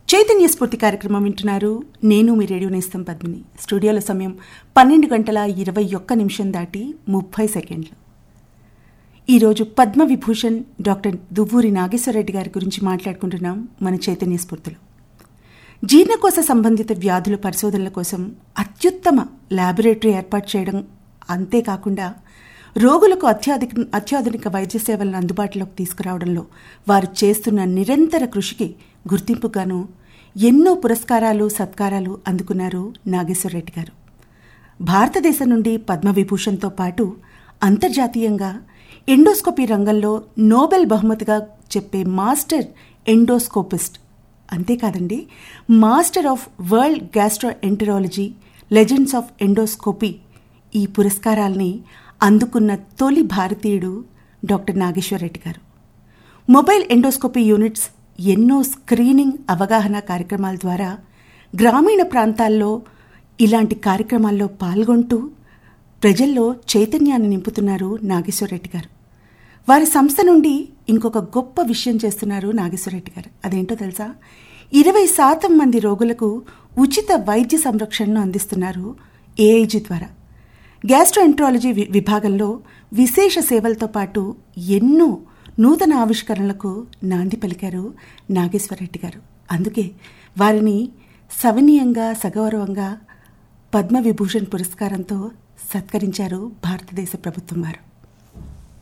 చైతన్య స్ఫూర్తి కార్యక్రమం వింటున్నారు నేను మీ రేడియో నేస్తం పద్మిని స్టూడియోలో సమయం పన్నెండు గంటల ఇరవై ఒక్క నిమిషం దాటి ముప్పై సెకండ్లు ఈరోజు పద్మ విభూషణ్ డాక్టర్ దువ్వూరి నాగేశ్వరరెడ్డి గారి గురించి మాట్లాడుకుంటున్నాం మన చైతన్య స్ఫూర్తిలో జీర్ణకోశ సంబంధిత వ్యాధుల పరిశోధనల కోసం అత్యుత్తమ ల్యాబొరేటరీ ఏర్పాటు చేయడం అంతేకాకుండా రోగులకు అత్యాధిక అత్యాధునిక వైద్య సేవలను అందుబాటులోకి తీసుకురావడంలో వారు చేస్తున్న నిరంతర కృషికి గుర్తింపుగాను ఎన్నో పురస్కారాలు సత్కారాలు అందుకున్నారు నాగేశ్వరరెడ్డి గారు భారతదేశం నుండి పద్మవిభూషణ్తో పాటు అంతర్జాతీయంగా ఎండోస్కోపీ రంగంలో నోబెల్ బహుమతిగా చెప్పే మాస్టర్ ఎండోస్కోపిస్ట్ అంతేకాదండి master of world gastroenterology legends of endoscopy ఈ పురస్కారాల్ని అందుకున్న తొలి భారతీయుడు డాక్టర్ నాగేశ్వరరెడ్డి గారు మొబైల్ ఎండోస్కోపీ యూనిట్స్ ఎన్నో స్క్రీనింగ్ అవగాహన కార్యక్రమాల ద్వారా గ్రామీణ ప్రాంతాల్లో ఇలాంటి కార్యక్రమాల్లో పాల్గొంటూ ప్రజల్లో చైతన్యాన్ని నింపుతున్నారు నాగేశ్వరరెడ్డి గారు వారి సంస్థ నుండి ఇంకొక గొప్ప విషయం చేస్తున్నారు నాగేశ్వరరెడ్డి గారు అదేంటో తెలుసా ఇరవై శాతం మంది రోగులకు ఉచిత వైద్య సంరక్షణను అందిస్తున్నారు ఏఐజీ ద్వారా గ్యాస్ట్రోఎంట్రాలజీ వి- విభాగంలో విశేష సేవలతో పాటు ఎన్నో నూతన ఆవిష్కరణలకు నాంది పలికారు నాగేశ్వరరెడ్డి గారు అందుకే వారిని సవనీయంగా సగౌరవంగా పద్మవిభూషణ్ పురస్కారంతో సత్కరించారు భారతదేశ ప్రభుత్వం వారు